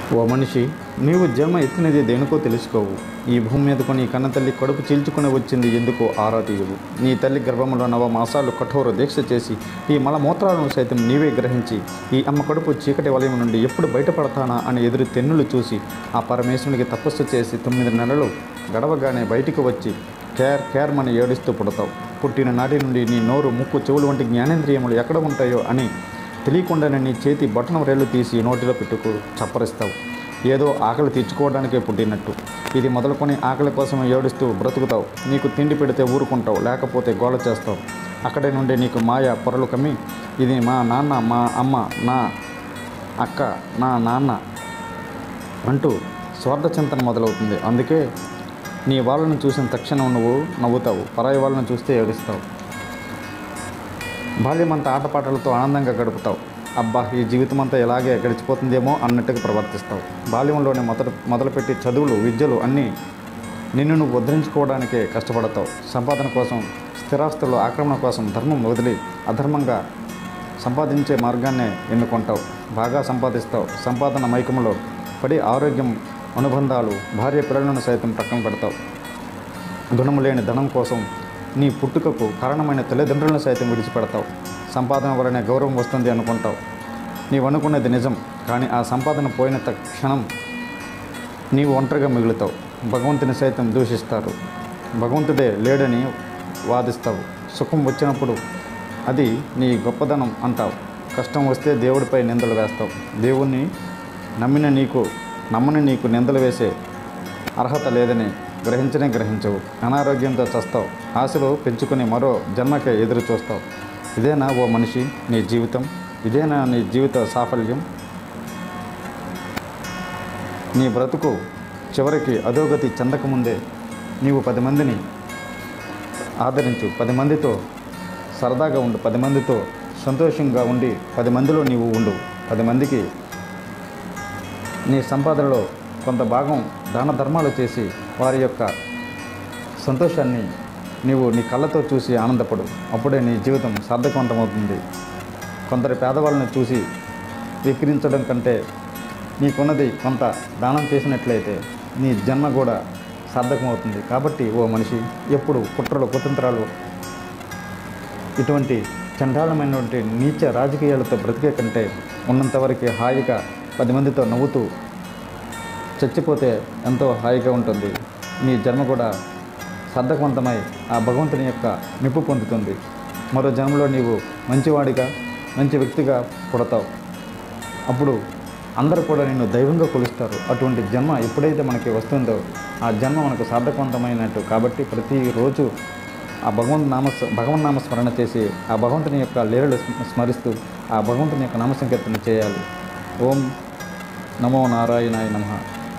ఓ మనిషి నీవు జన్మ ఎత్తినది దేనికో తెలుసుకోవు ఈ భూమి మీదకు నీ కన్న తల్లి కడుపు చీల్చుకుని వచ్చింది ఎందుకో ఆరా తీయవు నీ తల్లి గర్భంలో నవ మాసాలు కఠోర దీక్ష చేసి ఈ మలమూత్రాలను సైతం నీవే గ్రహించి ఈ అమ్మ కడుపు చీకటి వలయం నుండి ఎప్పుడు బయటపడతానా అని ఎదురు తెన్నులు చూసి ఆ పరమేశ్వరునికి తపస్సు చేసి తొమ్మిది నెలలు గడవగానే బయటికి వచ్చి కేర్ కేర్ మని ఏడుస్తూ పుడతావు పుట్టిన నాటి నుండి నీ నోరు ముక్కు చెవులు వంటి జ్ఞానేంద్రియములు ఎక్కడ ఉంటాయో అని తెలియకుండానే నీ చేతి బటనం రేళ్ళు తీసి నోటిలో పెట్టుకు చప్పరిస్తావు ఏదో ఆకలి తీర్చుకోవడానికే పుట్టినట్టు ఇది మొదలుకొని ఆకలి కోసం ఏడుస్తూ బ్రతుకుతావు నీకు తిండి పెడితే ఊరుకుంటావు లేకపోతే గోల చేస్తావు అక్కడి నుండి నీకు మాయ పొరలు కమ్మి ఇది మా నాన్న మా అమ్మ నా అక్క నా నాన్న అంటూ స్వార్థ చింతన మొదలవుతుంది అందుకే నీ వాళ్ళని చూసిన తక్షణం నువ్వు నవ్వుతావు పరాయి వాళ్ళని చూస్తే ఏడుస్తావు బాల్యమంతా ఆటపాటలతో ఆనందంగా గడుపుతావు అబ్బా ఈ జీవితం అంతా ఇలాగే గడిచిపోతుందేమో అన్నట్టుగా ప్రవర్తిస్తావు బాల్యంలోనే మొదట మొదలుపెట్టి చదువులు విద్యలు అన్నీ నిన్ను నువ్వు ఉద్ధరించుకోవడానికే కష్టపడతావు సంపాదన కోసం స్థిరాస్తుల ఆక్రమణ కోసం ధర్మం వదిలి అధర్మంగా సంపాదించే మార్గాన్నే ఎన్నుకుంటావు బాగా సంపాదిస్తావు సంపాదన మైకంలో పడి ఆరోగ్యం అనుబంధాలు భార్య పిల్లలను సైతం పక్కన పెడతావు గుణము లేని ధనం కోసం నీ పుట్టుకకు కారణమైన తల్లిదండ్రులను సైతం విడిచిపెడతావు సంపాదన వలనే గౌరవం వస్తుంది అనుకుంటావు నీవు అనుకున్నది నిజం కానీ ఆ సంపాదన పోయిన క్షణం నీవు ఒంటరిగా మిగులుతావు భగవంతుని సైతం దూషిస్తారు భగవంతుడే లేడని వాదిస్తావు సుఖం వచ్చినప్పుడు అది నీ గొప్పదనం అంటావు కష్టం వస్తే దేవుడిపై నిందలు వేస్తావు దేవుణ్ణి నమ్మిన నీకు నమ్మని నీకు నిందలు వేసే అర్హత లేదని గ్రహించనే గ్రహించవు అనారోగ్యంతో చస్తావు ఆశలు పెంచుకుని మరో జన్మకే ఎదురు చూస్తావు ఇదేనా ఓ మనిషి నీ జీవితం ఇదేనా నీ జీవిత సాఫల్యం నీ బ్రతుకు చివరికి అధోగతి చెందకముందే నీవు పది మందిని ఆదరించు పది మందితో సరదాగా ఉండు పది మందితో సంతోషంగా ఉండి పది మందిలో నీవు ఉండు పది మందికి నీ సంపాదనలో కొంత భాగం దాన ధర్మాలు చేసి వారి యొక్క సంతోషాన్ని నీవు నీ కళ్ళతో చూసి ఆనందపడు అప్పుడే నీ జీవితం సార్థకవంతమవుతుంది కొందరి పేదవాళ్ళని చూసి విక్రించడం కంటే నీకున్నది కొంత దానం చేసినట్లయితే నీ జన్మ కూడా సార్థకమవుతుంది కాబట్టి ఓ మనిషి ఎప్పుడు కుట్రలు కుతంత్రాలు ఇటువంటి చండాలమైనటువంటి నీచ రాజకీయాలతో బ్రతికే కంటే ఉన్నంతవరకు హాయిగా పది మందితో నవ్వుతూ చచ్చిపోతే ఎంతో హాయిగా ఉంటుంది నీ జన్మ కూడా సార్థకవంతమై ఆ భగవంతుని యొక్క మెప్పు పొందుతుంది మరో జన్మలో నీవు మంచివాడిగా మంచి వ్యక్తిగా పుడతావు అప్పుడు అందరూ కూడా నిన్ను దైవంగా కొలుస్తారు అటువంటి జన్మ ఎప్పుడైతే మనకి వస్తుందో ఆ జన్మ మనకు సార్థకవంతమైనట్టు కాబట్టి ప్రతిరోజు ఆ భగవంతు నామ భగవన్ నామ స్మరణ చేసి ఆ భగవంతుని యొక్క లీలలు స్మరిస్తూ ఆ భగవంతుని యొక్క నామ సంకీర్తన చేయాలి ఓం నమో నారాయణాయ నమ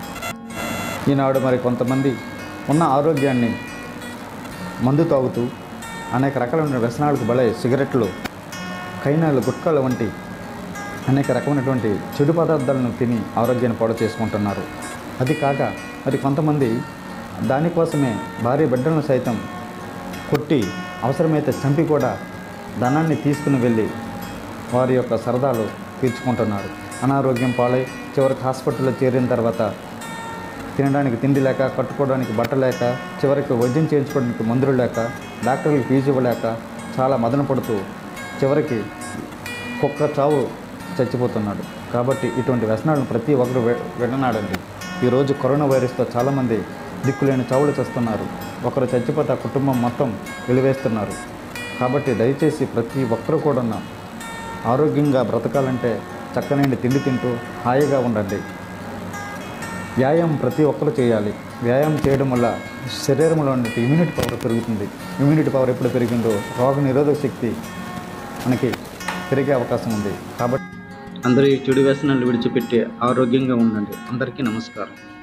ఈనాడు మరి కొంతమంది ఉన్న ఆరోగ్యాన్ని మందు తాగుతూ అనేక రకాలైన వ్యసనాలకు బలై సిగరెట్లు కైనాలు గుట్కాలు వంటి అనేక రకమైనటువంటి చెడు పదార్థాలను తిని ఆరోగ్యాన్ని పాడు చేసుకుంటున్నారు అది కాక మరి కొంతమంది దానికోసమే భార్య బిడ్డలను సైతం కొట్టి అవసరమైతే చంపి కూడా ధనాన్ని తీసుకుని వెళ్ళి వారి యొక్క సరదాలు తీర్చుకుంటున్నారు అనారోగ్యం పాలై చివరికి హాస్పిటల్లో చేరిన తర్వాత తినడానికి తిండి లేక కట్టుకోవడానికి బట్ట లేక చివరికి వైద్యం చేయించుకోవడానికి మందులు లేక డాక్టర్లకు ఫీజు ఇవ్వలేక చాలా మదన పడుతూ చివరికి కుక్క చావు చచ్చిపోతున్నాడు కాబట్టి ఇటువంటి వ్యసనాలను ప్రతి ఒక్కరు వె- విననాడండి ఈరోజు కరోనా వైరస్తో చాలామంది దిక్కులేని చావులు చేస్తున్నారు ఒకరు చచ్చిపోతే ఆ కుటుంబం మొత్తం వెలివేస్తున్నారు కాబట్టి దయచేసి ప్రతి ఒక్కరు కూడా ఆరోగ్యంగా బ్రతకాలంటే చక్కనైన తిండి తింటూ హాయిగా ఉండండి వ్యాయామం ప్రతి ఒక్కరు చేయాలి వ్యాయామం చేయడం వల్ల శరీరంలో ఉండే ఇమ్యూనిటీ పవర్ పెరుగుతుంది ఇమ్యూనిటీ పవర్ ఎప్పుడు పెరిగిందో రోగ నిరోధక శక్తి మనకి పెరిగే అవకాశం ఉంది కాబట్టి అందరూ ఈ చెడు వ్యసనాలు విడిచిపెట్టి ఆరోగ్యంగా ఉండండి అందరికీ నమస్కారం